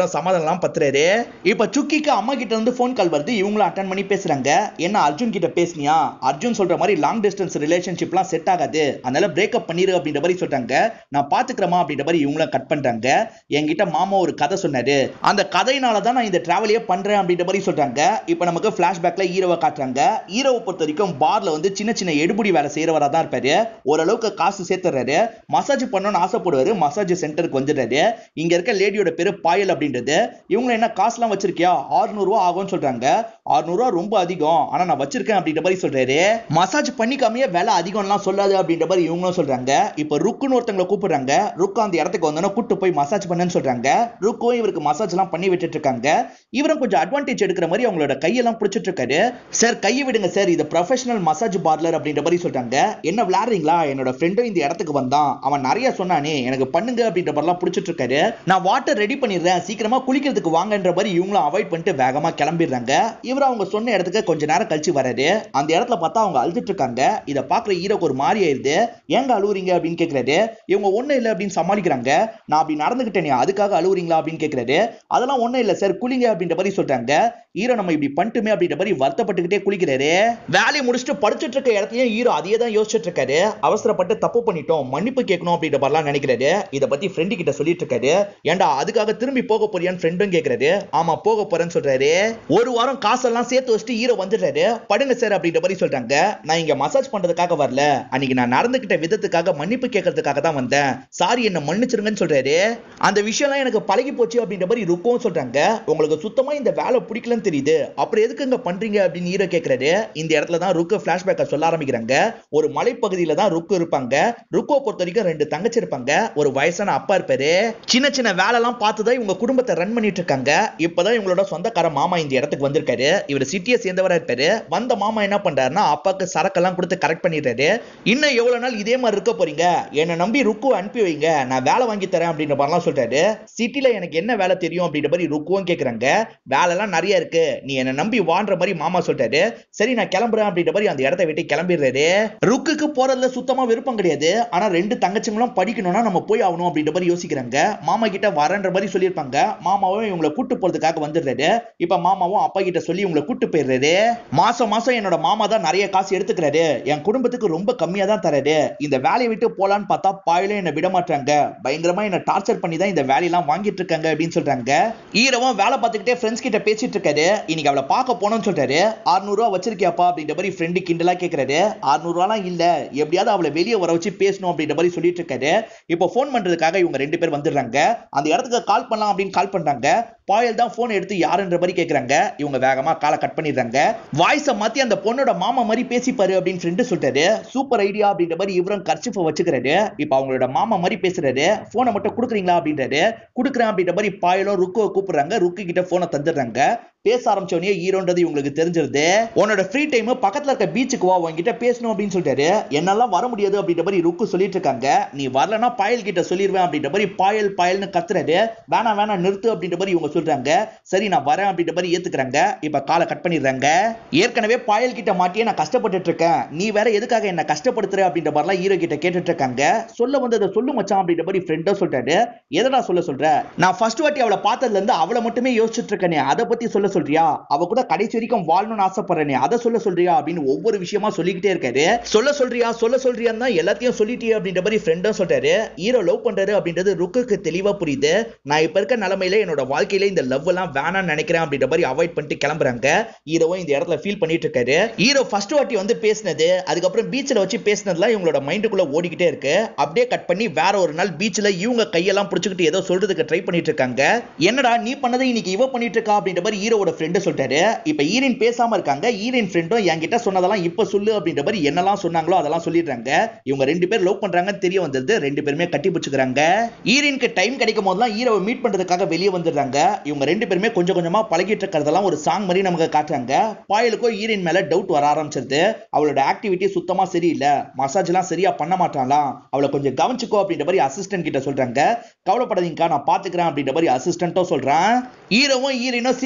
இவரும் சமாதானம் பத்துறாரு இப்ப சுக்கிக்கு அம்மா கிட்ட இருந்து ஃபோன் கால் வருது இவங்களும் அட்டன் பண்ணி பேசுறாங்க என்ன அர்ஜுன் கிட்ட பேசுனியா அர்ஜுன் சொல்ற மாதிரி லாங் டிஸ்டன்ஸ் ரிலேஷன்ஷிப்லாம் செட் ஆகாது அதனால பிரேக்கப் பண்ணிரு அப்படின்ற மாதிரி சொல்றாங்க நான் பாத்துக்கிறேமா அப்படின்ற மாதிரி இவங்களும் கட் பண்றாங்க என்கிட்ட மாமா ஒரு கதை சொன்னாரு அந்த கதையினால தான் நான் இந்த டிராவலையே பண்றேன் அப்படின்ற மாதிரி சொல்றாங்க இப்போ நமக்கு பிளாஷ்பேக்ல ஹீரோவை காட்டுறாங்க ஹீரோவை பொறுத்த வரைக்கும் பார்ல வந்து சின்ன சின்ன எடுபடி வேலை செய்யறவரா தான் இருப்பாரு ஓரளவுக்கு காசு சேர்த்துறாரு மசாஜ் பண்ணணும்னு ஆசைப்படுவாரு மசாஜ் சென்டருக்கு வந்துடுறாரு இங்க இருக்க லேடியோட பேரு பாயல் அப்படின்றது இவங்க என்ன காசுலாம் வச்சிருக்கியா 600 ரூபா ஆகும்னு சொல்றாங்க 600 ரூபா ரொம்ப அதிகம் ஆனா நான் வச்சிருக்கேன் அப்படின்ற மாதிரி சொல்றாரு மசாஜ் பண்ணிக்காமயே விலை அதிகம்லாம் சொல்லாது அப்படின்ற மாதிரி இவங்களும் சொல்றாங்க இப்போ ருக்குன்னு ஒருத்தவங்களை கூப்பிடுறாங்க ருக்கு அந்த இடத்துக்கு வந்தோன்னா கூட்டு போய் மசாஜ் பண்ணுன்னு சொல்றாங்க ருக்கும் இவருக்கு மசாஜ் எல்லாம் பண்ணி விட்டுட்டு இருக்காங்க இவரும் கொஞ்சம் அட்வான்டேஜ் எடுக்கிற மாதிரி அவங்களோட கையெல்லாம் பிடிச்சிட்டு இருக்காரு சார் கையை விடுங்க சார் இது ப்ரொஃபஷனல் மசாஜ் பார்லர் அப்படின்ற மாதிரி சொல்றாங்க என்ன விளையாடுறீங்களா என்னோட ஃப்ரெண்டும் இந்த இடத்துக்கு வந்தான் அவன் நிறைய சொன்னானே எனக்கு பண்ணுங்க அப்படின்ற மாதிரிலாம் பிடிச்சிட்டு இருக்காரு நான் வாட்டர் ரெடி பண்ணிடுறேன் சீக்கிரமா குளிக்கிறதுக்கு வாங்கன்ற மாதிரி இவங்களும் அவாய்ட் பண்ணிட்டு வேகமா கிளம்பிடுறாங்க இவர் அவங்க சொன்ன இடத்துக்கு கொஞ்ச நேரம் கழிச்சு வராரு அந்த இடத்துல பார்த்தா அவங்க அழுதுட்டு இருக்காங்க இதை பாக்குற ஹீரோக்கு ஒரு மாதிரி ஆயிருது ஏங்க அழுவுறீங்க அப்படின்னு கேக்குறாரு இவங்க ஒண்ணும் இல்லை அப்படின்னு சமாளிக்கிறாங்க நான் அப்படி நடந்துகிட்டேனே அதுக்காக அழுவுறீங்களா அப்படின்னு கேக்குறாரு அதெல்லாம் ஒண்ணும் இல்லை சார் குளிங்க அப்படின்ற மாதிரி சொல்றாங்க ஹீரோ நம்ம இப்படி பண்ணிட்டுமே அப்படின்ற மாதிரி வருத்தப்பட்டுக்கிட்டே குளிக்கிறாரு வேலையை முடிச்சுட்டு படிச்சுட்டு இருக்க இடத்துலயும் ஹீரோ அதையே தான் யோசிச்சுட்டு இருக்காரு அவசரப்பட்டு தப்பு பண்ணிட்டோம் மன்னிப்பு கேட்கணும் அப்படின்ற மாதிரிலாம் நினைக்கிறாரு இதை பத்தி ஃப்ரெண்டு கிட்ட சொல்லிட்டு இருக்காரு ஏன்டா அதுக்காக திரும்பி போக போறியான்னு ஃப்ரெண்டும் கேக்குறாரு ஆமா போக போறேன்னு சொல்றாரு ஒரு வாரம் காசெல்லாம் சேர்த்து வச்சுட்டு ஹீரோ வந்துடுறாரு படுங்க சார் அப்படின்ற மாதிரி சொல்றாங்க நான் இங்க மசாஜ் பண்றதுக்காக வரல அன்னைக்கு நான் நடந்துகிட்ட விதத்துக்காக மன்னிப்பு கேட்கறதுக்காக தான் வந்தேன் சாரி என்ன மன்னிச்சிருங்கன்னு சொல்றாரு அந்த விஷயம்லாம் எனக்கு பழகி போச்சு அப்படின்ற மாதிரி ருக்கவும் சொல்றாங்க உங்களுக்கு சுத்தமா இந்த வேலை பிடிக்கலன்னு தெரியுது அப்புறம் எதுக்கு இங்க பண்றீங்க அப்படின்னு ஹீரோ கேக்குறாரு இந்த இடத்துல தான் ருக்கு பிளாஷ்பேக்கை சொல்ல ஆரம்பிக்கிறாங்க ஒரு மலைப்பகுதியில தான் ருக்கு இருப்பாங்க ருக்கோ பொறுத்த வரைக்கும் ரெண்டு தங்கச்சி இருப்பாங்க ஒரு வயசான அப்பா இருப்பாரு சின்ன சின்ன வேலை எல்லாம் பார்த்துதான் இவங்க குடும்பத்தை ரன் பண்ணிட்டு இருக்காங்க இப்பதான் இவங்களோட சொந்தக்கார மாமா இந்த இடத்துக்கு வந்திருக்காரு இவர் சிட்டியை சேர்ந்தவரா இருப்பாரு வந்த மாமா என்ன பண்றாருன்னா அப்பாக்கு சரக்கெல்லாம் கொடுத்து கரெக்ட் பண்ணிடுறாரு இன்னும் எவ்வளவு நாள் இதே மாதிரி இருக்க போறீங்க என்னை நம்பி ருக்கு அனுப்பி வைங்க நான் வேலை வாங்கி தரேன் அப்படின்ற மாதிரிலாம் சொல்றாரு சிட்டில எனக்கு என்ன வேலை தெரியும் அப்படின்ற மாதிரி ருக்குவும் கேக்குறாங்க வேலைலாம் நிறைய இருக்கு நீ என்னை நம்பி வான்ற மாதிரி மாமா சொல்றாரு சரி நான் கிளம்புறேன் அப்படின்ற மாதிரி அந்த இடத்த விட்டு கிளம்பிடுறாரு ருக்குக்கு போறதுல சுத்தமா விருப்பம் கிடையாது ஆனா ரெண்டு தங்கச்சிங்களும் படிக்கணும்னா நம்ம போய் ஆகணும் அப்படின்ற மாதிரி யோசிக்கிறாங்க மாமா கிட்ட வரன்ற மாதிரி சொல்லியிருப்பாங்க மாமாவும் இவங்களை கூட்டு போறதுக்காக வந்துடுறாரு இப்ப மாமாவும் அப்பா கிட்ட சொல்லி இவங்களை கூட்டு போயிடுறாரு மாசம் மாசம் என்னோட மாமா தான் நிறைய காசு எடுத்துக்கிறாரு என் குடும்பத்துக்கு ரொம்ப கம்மியா தான் தராரு இந்த வேலையை விட்டு போலான்னு பார்த்தா பாயிலும் என்ன விட மாட்டாங்க பயங்கரமா என்ன டார்ச்சர் பண்ணி தான் இந்த வேலையெல்லாம் வாங்கிட்டு இருக்காங்க அப்படின்னு சொல்றாங்க ஈரவும் வேலை பார்த்துக்கிட்டே ஃப்ரெண்ட்ஸ் கிட்ட பேசிட்டு இருக்காரு இன்னைக்கு அவளை பார்க்க போனோம்னு சொல்றாரு 600 ரூபா வச்சிருக்கியாப்பா அப்படின்ற மாதிரி ஃப்ரெண்டு கிண்டலா கேக்குறாரு 600 ரூபாலாம் இல்ல எப்படியாவது அவளை வெளியே வர வச்சு பேசணும் அப்படின்ற மாதிரி சொல்லிட்டு இருக்காரு இப்போ ஃபோன் பண்றதுக்காக இவங்க ரெண்டு பேர் வந்துடுறாங்க அந்த இடத்துக்கு கால் பண்ணலாம் அப்படின்னு கால் பண்றாங்க பாயல் தான் போன் எடுத்து யாருன்ற மாதிரி கேக்குறாங்க இவங்க வேகமா காலை கட் பண்ணிடுறாங்க வாய்ஸை மாத்தி அந்த பொண்ணோட மாமா மாதிரி பேசிப்பாரு அப்படின்னு ஃப்ரெண்டு சொல்லிட்டாரு சூப்பர் ஐடியா அப்படின்ற மாதிரி இவரும் கர்ச்சிஃபை வச்சுக்கிறாரு இப்போ அவங்களோட மாமா மாதிரி பேசுறாரு போனை மட்டும் கொடுக்குறீங்களா அப்படின்றாரு கொடுக்குறேன் அப்படின்ற மாதிரி பாயலும் ருக்குவை கூப்பிடுறாங்க ருக்கு கிட்ட போனை தந்துடுறாங்க பேச ஆரம்பிச்ச உடனே ஹீரோன்றது இவங்களுக்கு தெரிஞ்சிருது உன்னோட ஃப்ரீ டைம் பக்கத்துல இருக்க பீச்சுக்கு வா உன்கிட்ட பேசணும் அப்படின்னு சொல்லிட்டாரு என்னாலாம் வர முடியாது அப்படின்ற மாதிரி ருக்கு சொல்லிட்டு இருக்காங்க நீ வரலன்னா பாயல் கிட்ட சொல்லிடுவேன் அப்படின்ற மாதிரி பாயல் பாயல்னு கத்துறாரு வேணாம் வேணாம் நிறுத்து அப்படின்ற மாதிரி இவங்க சொல்றாங்க சரி நான் வரேன் அப்படின்ற மாதிரி ஏத்துக்கிறாங்க இப்ப காலை கட் பண்ணிடுறாங்க ஏற்கனவே பாயல் கிட்ட மாட்டியே நான் கஷ்டப்பட்டுட்டு இருக்கேன் நீ வேற எதுக்காக என்ன கஷ்டப்படுத்துற அப்படின்ற மாதிரிலாம் ஹீரோ கிட்ட கேட்டுட்டு இருக்காங்க சொல்ல வந்ததை சொல்லு மச்சான் அப்படின்ற மாதிரி ஃப்ரெண்டோ சொல்றாரு எதடா சொல்ல சொல்ற நான் ஃபர்ஸ்ட் வாட்டி அவளை பார்த்ததுல இருந்து அவளை மட்டுமே யோசிச்சுட்டு இருக்கேனே அதை பத்தி சொல்ல சொல்றியா அவ கூட கடைசி வரைக்கும் வாழணும்னு ஆசைப்படுறேனே அதை சொல்ல சொல்றியா அப்படின்னு ஒவ்வொரு விஷயமா சொல்லிக்கிட்டே இருக்காரு சொல்ல சொல்றியா சொல்ல சொல்றியான்னு தான் எல்லாத்தையும் சொல்லிட்டியே அப்படின்ற மாதிரி ஃப்ரெண்டும் சொல்றாரு ஹீரோ லவ் பண்றாரு அப்படின்றது ருக்குக்கு தெளிவா புரியுது நான் இப்ப இருக்க நிலைமையில என்னோட வாழ்க்கையில இந்த லவ் எல்லாம் வேணாம்னு நினைக்கிறேன் அப்படின்ற மாதிரி அவாய்ட் பண்ணிட்டு கிளம்புறாங்க ஹீரோவும் இந்த இடத்துல ஃபீல் பண்ணிட்டு இருக்காரு ஹீரோ ஃபர்ஸ்ட் வாட்டி வந்து பேசினது அதுக்கப்புறம் பீச்சில் வச்சு பேசினதுலாம் இவங்களோட மைண்டுக்குள்ள ஓடிக்கிட்டே இருக்கு அப்படியே கட் பண்ணி வேற ஒரு நாள் பீச்சில் இவங்க கையெல்லாம் பிடிச்சிக்கிட்டு ஏதோ சொல்றதுக்கு ட்ரை பண்ணிட்டு இருக்காங்க என்னடா நீ பண்ணதை இன்னைக்கு இவ பண்ணிட்டு இருக்கா அப்படின்ற மாதிரி ஹீரோவோட ஃப்ரெண்டு சொல்லிட்டாரு இப்ப ஈரின் பேசாம இருக்காங்க ஈரின் ஃப்ரெண்டும் என்கிட்ட சொன்னதெல்லாம் இப்ப சொல்லு அப்படின்ற மாதிரி என்னெல்லாம் சொன்னாங்களோ அதெல்லாம் சொல்லிடுறாங்க இவங்க ரெண்டு பேர் லவ் பண்றாங்கன்னு தெரிய வந்தது ரெண்டு பேருமே கட்டி பிடிச்சுக்கிறாங்க ஈரினுக்கு டைம் கிடைக்கும் போதெல்லாம் ஹீரோவை மீட் பண்றதுக்காக வெளியே வந்துடுறாங்க இவங்க ரெண்டு பேருமே கொஞ்சம் கொஞ்சமா பழகிட்டு இருக்கிறதெல்லாம் ஒரு சாங் மாதிரி நமக்கு காட்டுறாங்க பாயலுக்கும் ஈரின் மேல டவுட் வர ஆரம்பிச்சிருது அவளோட ஆக்டிவிட்டி சுத்தமா சரியில்லை மசாஜ் எல்லாம் சரியா பண்ண மாட்டாளாம் அவளை கொஞ்சம் கவனிச்சுக்கோ அப்படின்ற மாதிரி அசிஸ்டன்ட் கிட்ட சொல்றாங்க கவலைப்படாதீங்கக்கா நான் பாத்துக்கிறேன் அப்படின்ற மாதிரி அசிஸ்டன்ட்டும் சொல்றான் ஹீரோவும் ஹீரோயினும் சேர்ந்து சுத்துற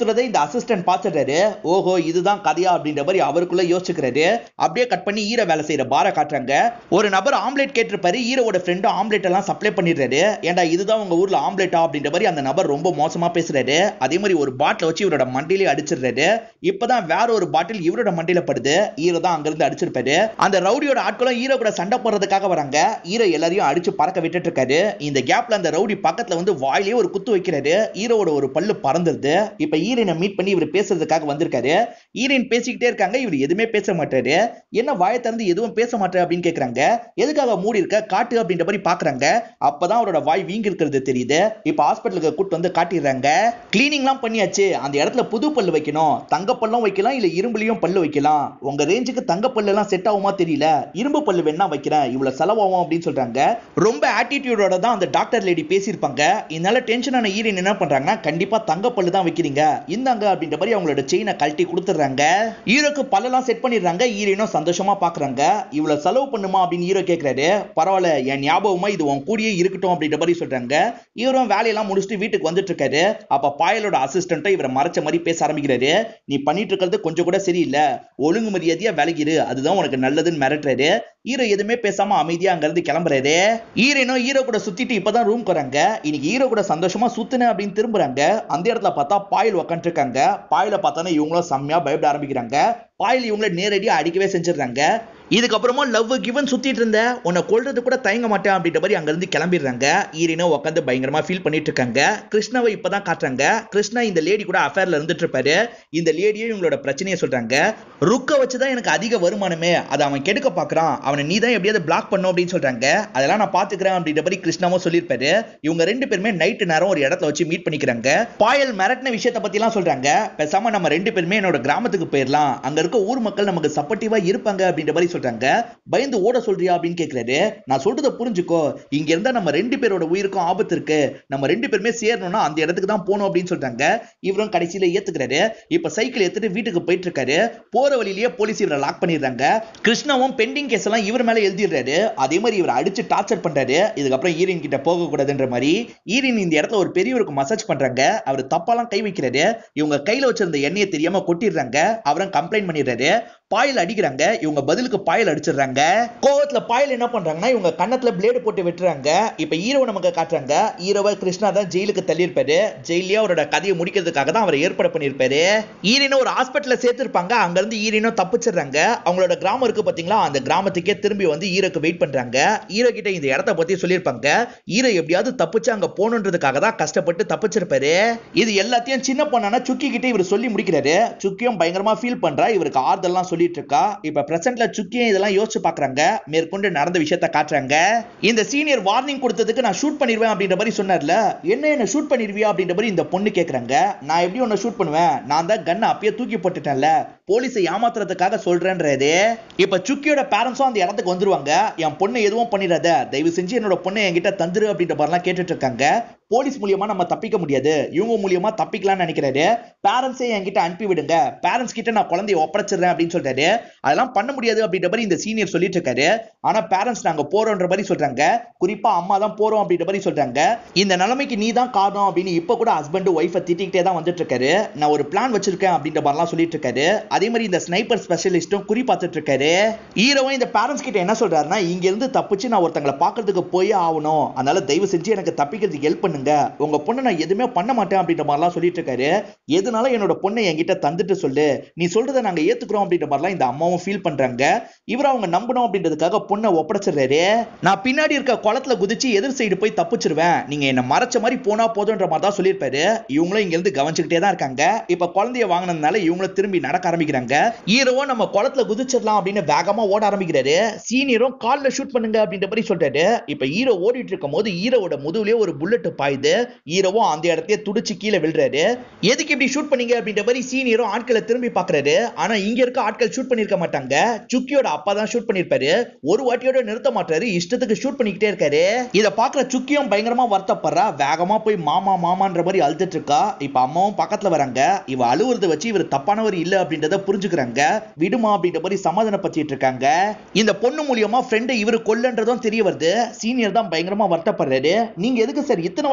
சுத்துறதை இந்த அசிஸ்டன்ட் பார்த்துட்டாரு ஓஹோ இதுதான் கதையா அப்படின்ற மாதிரி அவருக்குள்ள யோசிச்சுக்கிறாரு அப்படியே கட் பண்ணி ஈர வேலை செய்யற பார காட்டுறாங்க ஒரு நபர் ஆம்லெட் கேட்டிருப்பாரு ஈரோட ஃப்ரெண்டும் ஆம்லெட் எல்லாம் சப்ளை பண்ணிடுறாரு ஏன்டா இதுதான் உங்க ஊர்ல ஆம்லெட்டா அப்படின்ற மாதிரி அந்த நபர் ரொம்ப மோசமா பேசுறாரு அதே மாதிரி ஒரு பாட்டில் வச்சு இவரோட மண்டியிலே அடிச்சிடுறாரு இப்பதான் வேற ஒரு பாட்டில் இவரோட மண்டியில படுது ஈரோ தான் அங்கிருந்து அடிச்சிருப்பாரு அந்த ரவுடியோட ஆட்களும் ஈரோ கூட சண்டை போடுறதுக்காக வராங்க ஈரோ எல்லாரையும் அடிச்சு பறக்க விட்டுட்டு இருக்காரு இந்த கேப்ல அந்த ரவுடி பக்கத்துல வந்து வாயிலே ஒரு குத்து வைக்கிறாரு ஈரோட ஒரு பல்லு பறந்துருது இப்ப ஈரனை மீட் பண்ணி இவர் பேசுறதுக்காக வந்திருக்காரு ஈரன் பேசிக்கிட்டே இருக்காங்க இவர் எதுவுமே பேச மாட்டாரு என்ன வாயை திறந்து எதுவும் பேச மாட்டேன் அப்படின்னு கேக்குறாங்க எதுக்காக மூடி இருக்க காட்டு அப்படின்ற மாதிரி பாக்குறாங்க அப்பதான் அவரோட வாய் வீங்கி இருக்கிறது தெரியுது இப்ப ஹாஸ்பிட்டலுக்கு கூட்டு வந்து காட்டிடுறாங்க கிளீனிங்லாம் பண்ணியாச்சு அந்த இடத்துல புது பல்லு வைக்கணும் தங்க பல்லும் வைக்கலாம் இல்ல இரும்புலயும் பல்லு வைக்கலாம் உங்க ரேஞ்சுக்கு தங்க பல்லு எல்லாம் செட் ஆகுமா தெரியல இரும்பு பல்லு வேணா வைக்கிறேன் இவ்வளவு செலவாகும் அப்படின்னு சொல்றாங்க ரொம்ப ஆட்டிடியூடோட தான் அந்த டாக்டர் லேடி பேசியிருப்பாங்க இதனால டென்ஷனான ஈரன் என்ன பண்றாங்கன்னா கண்டிப்பா தங்க பல்லு தான் வைக்கிறீங்க இந்தாங்க அப்படின்ற மாதிரி அவங்களோட செயினை கழட்டி கொடுத்துட்றாங்க ஹீரோக்கு பல்லெல்லாம் செட் பண்ணிடுறாங்க ஈரனும் சந்தோஷமா பாக்குறாங்க இவ்வளவு செலவு பண்ணுமா அப்படின்னு ஹீரோ கேக்குறாரு பரவாயில்ல என் ஞாபகமா இது உன் கூடயே இருக்கட்டும் அப்படின்ற மாதிரி சொல்றாங்க இவரும் வேலையெல்லாம் முடிச்சுட்டு வீட்டுக்கு வந்துட்டு இருக்காரு அப்ப பாயலோட அசிஸ்டன்ட்டும் இவரை மறைச்ச மாதிரி பேச ஆரம்பிக்கிறாரு நீ பண்ணிட்டு இருக்கிறது கொஞ்சம் கூட சரியில்லை ஒழுங்கு மரியாதையா விலகிரு அதுதான் உனக்கு நல்லதுன்னு மிரட்டுறாரு ஹீரோ எதுவுமே பேசாம அமைதியா அங்க இருந்து கிளம்புறாரு ஹீரோனும் ஹீரோ கூட சுத்திட்டு இப்பதான் ரூம் வராங்க இன்னைக்கு ஹீரோ கூட சந்தோஷமா சுத்துன அப்படின்னு திரும்புறாங்க அந்த இடத்துல பார்த்தா பாயில் உக்காந்துட்டு இருக்காங்க பாயில பார்த்தானே இவங்களும் செம்மையா பயப்பட ஆரம்பிக்கிறாங்க பாயில் இவங்கள நேரடியா அடிக்கவே செஞ்சிடுறாங்க இதுக்கப்புறமா லவ் கிவன் சுத்திட்டு இருந்த உன்னை கொல்றது கூட தயங்க மாட்டேன் அப்படின்ற மாதிரி அங்க இருந்து கிளம்பிடுறாங்க ஈரினோ உட்காந்து பயங்கரமா ஃபீல் பண்ணிட்டு இருக்காங்க கிருஷ்ணாவை இப்பதான் காட்டுறாங்க கிருஷ்ணா இந்த லேடி கூட அஃபேர்ல இருந்துட்டு இருப்பாரு இந்த லேடியும் இவங்களோட பிரச்சனையை சொல்றாங்க ருக்க வச்சுதான் எனக்கு அதிக வருமானமே அதை அவன் கெடுக்க பாக்குறான் அவனை நீ தான் எப்படியாவது பிளாக் பண்ணும் அப்படின்னு சொல்றாங்க அதெல்லாம் நான் பாத்துக்கிறேன் அப்படின்ற மாதிரி கிருஷ்ணாவும் சொல்லியிருப்பாரு இவங்க ரெண்டு பேருமே நைட்டு நேரம் ஒரு இடத்துல வச்சு மீட் பண்ணிக்கிறாங்க பாயல் மிரட்டின விஷயத்தை பத்தி எல்லாம் சொல்றாங்க பேசாம நம்ம ரெண்டு பேருமே என்னோட கிராமத்துக்கு போயிடலாம் அங்க இருக்க ஊர் மக்கள் நமக்கு சப்போர்ட்டிவா இருப்பாங்க அப்படின்ற மாதிரி சொல்றாங்க பயந்து ஓட சொல்றியா அப்படின்னு கேக்குறாரு நான் சொல்றதை புரிஞ்சுக்கோ இங்க இருந்தா நம்ம ரெண்டு பேரோட உயிருக்கும் ஆபத்து இருக்கு நம்ம ரெண்டு பேருமே சேரணும்னா அந்த இடத்துக்கு தான் போகணும் அப்படின்னு சொல்றாங்க இவரும் கடைசியில ஏத்துக்கிறாரு இப்ப சைக்கிள் எடுத்துட்டு வீட்டுக்கு போயிட்டு இருக்காரு போற வழியிலேயே போலீஸ் இவரை லாக் பண்ணிடுறாங்க கிருஷ்ணாவும் பெண்டிங் கேஸ் எல்லாம் இவர் மேல எழுதிடுறாரு அதே மாதிரி இவர் அடிச்சு டார்ச்சர் பண்றாரு இதுக்கப்புறம் ஈரின் கிட்ட போக கூடாதுன்ற மாதிரி ஈரின் இந்த இடத்துல ஒரு பெரியவருக்கு மசாஜ் பண்றாங்க அவர் தப்பாலாம் கை வைக்கிறாரு இவங்க கையில வச்சிருந்த எண்ணெயை தெரியாம கொட்டிடுறாங்க அவரும் கம்ப்ளைண்ட் பண்ணிடுறாரு பாயில் அடிக்கிறாங்க இவங்க பதிலுக்கு பாயில் அடிச்சிடுறாங்க கோவத்துல பாயில் என்ன பண்றாங்கன்னா இவங்க கன்னத்துல பிளேடு போட்டு வெட்டுறாங்க இப்ப ஹீரோ நமக்கு காட்டுறாங்க ஹீரோவை கிருஷ்ணா தான் ஜெயிலுக்கு தள்ளியிருப்பாரு ஜெயிலே அவரோட கதையை முடிக்கிறதுக்காக தான் அவர் ஏற்பாடு பண்ணியிருப்பாரு ஈரினோ ஒரு ஹாஸ்பிட்டல்ல சேர்த்திருப்பாங்க அங்க இருந்து ஈரினோ தப்பிச்சிடுறாங்க அவங்களோட கிராமம் இருக்கு பாத்தீங்களா அந்த கிராமத்துக்கே திரும்பி வந்து ஹீரோக்கு வெயிட் பண்றாங்க ஹீரோ கிட்ட இந்த இடத்த பத்தி சொல்லியிருப்பாங்க ஹீரோ எப்படியாவது தப்பிச்சு அங்க போகணுன்றதுக்காக தான் கஷ்டப்பட்டு தப்பிச்சிருப்பாரு இது எல்லாத்தையும் சின்ன பொண்ணான சுக்கி கிட்ட இவர் சொல்லி முடிக்கிறாரு சுக்கியும் பயங்கரமா ஃபீல் பண்றா இவருக்கு ஆறுதல்லாம் சொல்லிட்டு இருக்கா இப்ப பிரசன்ட்ல சுக்கியும் இதெல்லாம் யோசிச்சு பாக்குறாங்க மேற்கொண்டு நடந்த விஷயத்த காட்டுறாங்க இந்த சீனியர் வார்னிங் கொடுத்ததுக்கு நான் ஷூட் பண்ணிடுவேன் அப்படின்ற மாதிரி சொன்னார்ல என்ன என்ன ஷூட் பண்ணிடுவியா அப்படின்ற மாதிரி இந்த பொண்ணு கேக்குறாங்க நான் எப்படி உன்னை ஷூட் பண்ணுவேன் நான் தான் கன்னை அப்பயே தூக்கி போட்டுட்டேன்ல போலீஸை ஏமாத்துறதுக்காக சொல்றேன்றது இப்ப சுக்கியோட பேரண்ட்ஸும் அந்த இடத்துக்கு வந்துருவாங்க என் பொண்ணு எதுவும் பண்ணிடாத தயவு செஞ்சு என்னோட பொண்ணை என்கிட்ட தந்துரு அப்படின்ற மாதிரிலாம் கேட்டுட்டு இருக்காங்க போலீஸ் மூலியமா நம்ம தப்பிக்க முடியாது இவங்க மூலியமா தப்பிக்கலாம்னு நினைக்கிறாரு பேரண்ட்ஸே என்கிட்ட அனுப்பி விடுங்க பேரண்ட்ஸ் கிட்ட நான் குழந்தைய ஒப்படைச்சிடுறேன் அப்படின்னு சொல்றாரு அதெல்லாம் பண்ண முடியாது அப்படின்ற மாதிரி இந்த சீனியர் சொல்லிட்டு இருக்காரு ஆனா பேரண்ட்ஸ் நாங்க போறோம்ன்ற மாதிரி சொல்றாங்க குறிப்பா அம்மா தான் போறோம் அப்படின்ற மாதிரி சொல்றாங்க இந்த நிலைமைக்கு நீ தான் காரணம் அப்படின்னு இப்ப கூட ஹஸ்பண்ட் ஒய்ஃபை திட்டிக்கிட்டே தான் வந்துட்டு இருக்காரு நான் ஒரு பிளான் வச்சிருக்கேன் அப்படின்ற மாதிரிலாம் சொல்லிட்டு இருக்காரு அதே மாதிரி இந்த ஸ்னைப்பர் ஸ்பெஷலிஸ்டும் குறி பார்த்துட்டு இருக்காரு ஹீரோவும் இந்த பேரண்ட்ஸ் கிட்ட என்ன சொல்றாருன்னா இங்க இருந்து தப்பிச்சு நான் ஒருத்தங்களை பாக்குறதுக்கு போயே ஆகணும் அதனால தயவு செஞ்சு எனக்கு தப்பிக்கிறதுக்கு ஹெல்ப் பண்ணுங்க உங்க பொண்ணை நான் எதுவுமே பண்ண மாட்டேன் அப்படின்ற மாதிரிலாம் சொல்லிட்டு இருக்காரு எதனால என்னோட பொண்ணை என்கிட்ட தந்துட்டு சொல்லு நீ சொல்றதை நாங்க ஏத்துக்கிறோம் அப்படின்ற மாதிரிலாம் இந்த அம்மாவும் ஃபீல் பண்றாங்க இவர் அவங்க நம்பணும் அப்படின்றதுக்காக பொண்ணை ஒப்படைச்சிடுறாரு நான் பின்னாடி இருக்க குளத்துல குதிச்சு எதிர் சைடு போய் தப்பிச்சிருவேன் நீங்க என்ன மறைச்ச மாதிரி போனா போதுன்ற மாதிரி தான் சொல்லியிருப்பாரு இவங்களும் இங்க இருந்து கவனிச்சுக்கிட்டே தான் இருக்காங்க இப்ப குழந்தைய வாங்கினதுனால இவங்களும் திரும்பி நடக்க ஆரம்பிக்கிறாங்க ஹீரோவும் நம்ம குளத்துல குதிச்சிடலாம் அப்படின்னு வேகமா ஓட ஆரம்பிக்கிறாரு சீனியரும் கால்ல ஷூட் பண்ணுங்க அப்படின்ற மாதிரி சொல்றாரு இப்ப ஹீரோ ஓடிட்டு இருக்கும் போது ஹீரோவோட முதுகுலயே ஒரு புல்லட் பாயுது ஹீரோவும் அந்த இடத்தையே துடிச்சு கீழே விழுறாரு எதுக்கு இப்படி ஷூட் பண்ணீங்க அப்படின்ற மாதிரி சீனியரும் ஆட்களை திரும்பி பாக்குறாரு ஆனா இங்க இருக்க ஆட்கள் ஷூட் பண்ணிருக்க மாட்டாங்க சுக்கியோட அப்பா தான் ஷூட் பண்ணிருப்பாரு ஒரு வாட்டியோட நிறுத்த மாட்டாரு இஷ்டத்துக்கு ஷூட் பண்ணிக்கிட்டே இருக்காரு இத பாக்குற சுக்கியும் பயங்கரமா வருத்தப்படுறா வேகமா போய் மாமா மாமான்ற மாதிரி அழுதுட்டு இருக்கா இப்ப அம்மாவும் பக்கத்துல வராங்க இவ அழுவுறத வச்சு இவர் தப்பானவர் இல்ல அப்படின்றத புரிஞ்சுக்கிறாங்க விடுமா அப்படின்ற மாதிரி சமாதானப்படுத்திட்டு இருக்காங்க இந்த பொண்ணு மூலியமா ஃப்ரெண்டை இவரு கொல்லன்றதும் தெரிய வருது சீனியர் தான் பயங்கரமா வருத்தப்படுறாரு நீங்க எதுக்கு சார் இத்தனை வாட்டி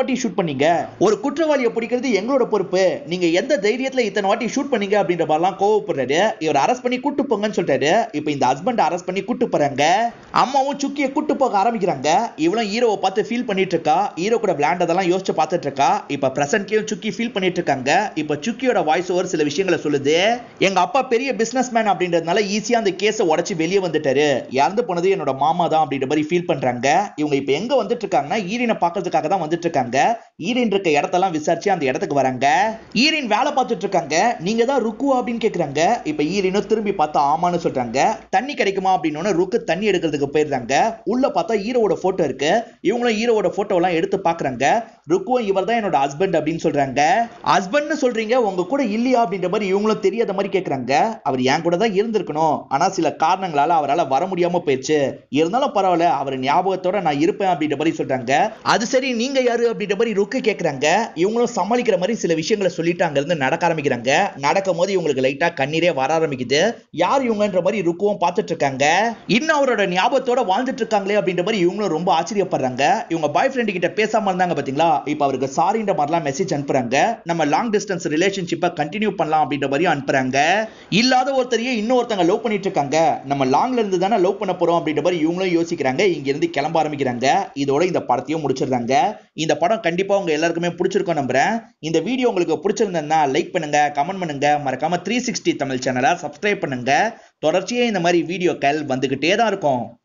வாட்டி ஷூட் பண்ணீங்க ஒரு குற்றவாளியை பிடிக்கிறது எங்களோட பொறுப்பு நீங்க எந்த தைரியத்துல இத்தனை வாட்டி ஷூட் பண்ணீங்க அப்படின்ற மாதிரிலாம் கோவப்படுறாரு இவர் அரெஸ்ட் பண்ணி கூட்டு போங்கன்னு சொல்றாரு இப்போ இந்த ஹஸ்பண்ட் அரெஸ்ட் பண்ணி கூட்டு போறாங்க அம்மாவும் சுக்கியை கூட்டு போக ஆரம்பிக்கிறாங்க இவளும் ஹீரோவை பார்த்து ஃபீல் பண்ணிட்டு இருக்கா ஹீரோ கூட விளையாண்டதெல்லாம் யோசிச்சு பார்த்துட்டு இருக்கா இப்ப பிரசன்ட்லயும் சுக்கி ஃபீல் பண்ணிட்டு இருக்காங்க இப்ப சுக்கியோட வாய்ஸ் ஓவர் சில விஷயங்களை சொல்லுது எங்க அப்பா பெரிய பிசினஸ் மேன் அப்படின்றதுனால ஈஸியா அந்த கேஸை உடைச்சு வெளியே வந்துட்டாரு இறந்து போனது என்னோட மாமா தான் அப்படின்ற மாதிரி ஃபீல் பண்றாங்க இவங்க இப்ப எங்க வந்துட்டு இருக்காங்கன்னா ஈரினை பாக்குறதுக்காக தான் வந்துட்டு இருக்காங்க ஈரின் இருக்க இடத்தெல்லாம் விசாரிச்சு அந்த இடத்துக்கு வராங்க ஈரின் வேலை பார்த்துட்டு இருக்காங்க நீங்க தான் ருக்கு அப்படின்னு கேக்குறாங்க இப்ப ஈரினும் திரும்பி பார்த்தா ஆமான்னு சொல்றாங்க தண்ணி கிடைக்குமா அப்படின்னு ருக்கு தண்ணி எடுக்கிறதுக்கு போயிடுறாங்க உள்ள பார்த்தா ஹீரோவோட போட்டோ இருக்கு இவங்களும் ஹீரோவோட போட்டோ எல்லாம் எடுத்து பாக்குறாங்க ருக்குவும் இவர் தான் என்னோட ஹஸ்பண்ட் அப்படின்னு சொல்றாங்க ஹஸ்பண்ட்னு சொல்றீங்க உங்க கூட இல்லையா அப்படின்ற மாதிரி இவங்களும் தெரியாத மாதிரி கேக்குறாங்க அவர் என் கூட தான் இருந்திருக்கணும் ஆனா சில காரணங்களால அவரால் வர முடியாம போயிடுச்சு இருந்தாலும் பரவாயில்ல அவர் ஞாபகத்தோட நான் இருப்பேன் அப்படின்ற மாதிரி சொல்றாங்க அது சரி நீங்க யாரு அப்படின்ற மாதிரி ருக்கு கேக்குறாங்க இவங்களும் சமாளிக்கிற மாதிரி சில விஷயங்களை சொல்லிட்டு அங்க இருந்து நடக்க ஆரம்பிக்கிறாங்க நடக்கும் போது இவங்களுக்கு லைட்டா கண்ணீரே வர ஆரம்பிக்குது யார் இவங்கன்ற மாதிரி ருக்குவும் பார்த்துட்டு இருக்காங்க இன்னும் அவரோட ஞாபகத்தோட வாழ்ந்துட்டு இருக்காங்களே அப்படின்ற மாதிரி இவங்களும் ரொம்ப ஆச்சரியப்படுறாங்க இவங்க பாய் ஃப்ரெண்டு கிட்ட பேசாம இருந்தாங்க பாத்தீங்களா இப்ப அவருக்கு சாரின்ற மாதிரிலாம் மெசேஜ் அனுப்புறாங்க நம்ம லாங் டிஸ்டன்ஸ் ரிலேஷன்ஷிப்பை கண்டினியூ பண்ணலாம் அப்படின்ற மாதிரி அனுப்புறாங்க இல்லாத ஒருத்தரையே இன்னொருத்தங்க லவ் பண்ணிட்டு இருக்காங்க நம்ம லாங்ல இருந்து தானே லவ் பண்ண போறோம் அப்படின்ற மாதிரி இவங்களும் யோசிக்கிறாங்க இங்க இருந்து கிளம்ப ஆரம்பிக்கிறாங்க இதோட இந்த படத்தையும் முடிச்சிடுறாங்க இந்த படம் கண்டிப்பா உங்க எல்லாருக்குமே பிடிச்சிருக்கும் நம்புறேன் இந்த வீடியோ உங்களுக்கு பிடிச்சிருந்தா லைக் பண்ணுங்க கமெண்ட் பண்ணுங்க மறக்காம த்ரீ சிக்ஸ்டி தமிழ் சேனலை சப்ஸ்கிரைப் பண்ணுங்க தொடர்ச்சியா இந்த மாதிரி வீடியோக்கள் வந்துகிட்டே தான் இருக்கும்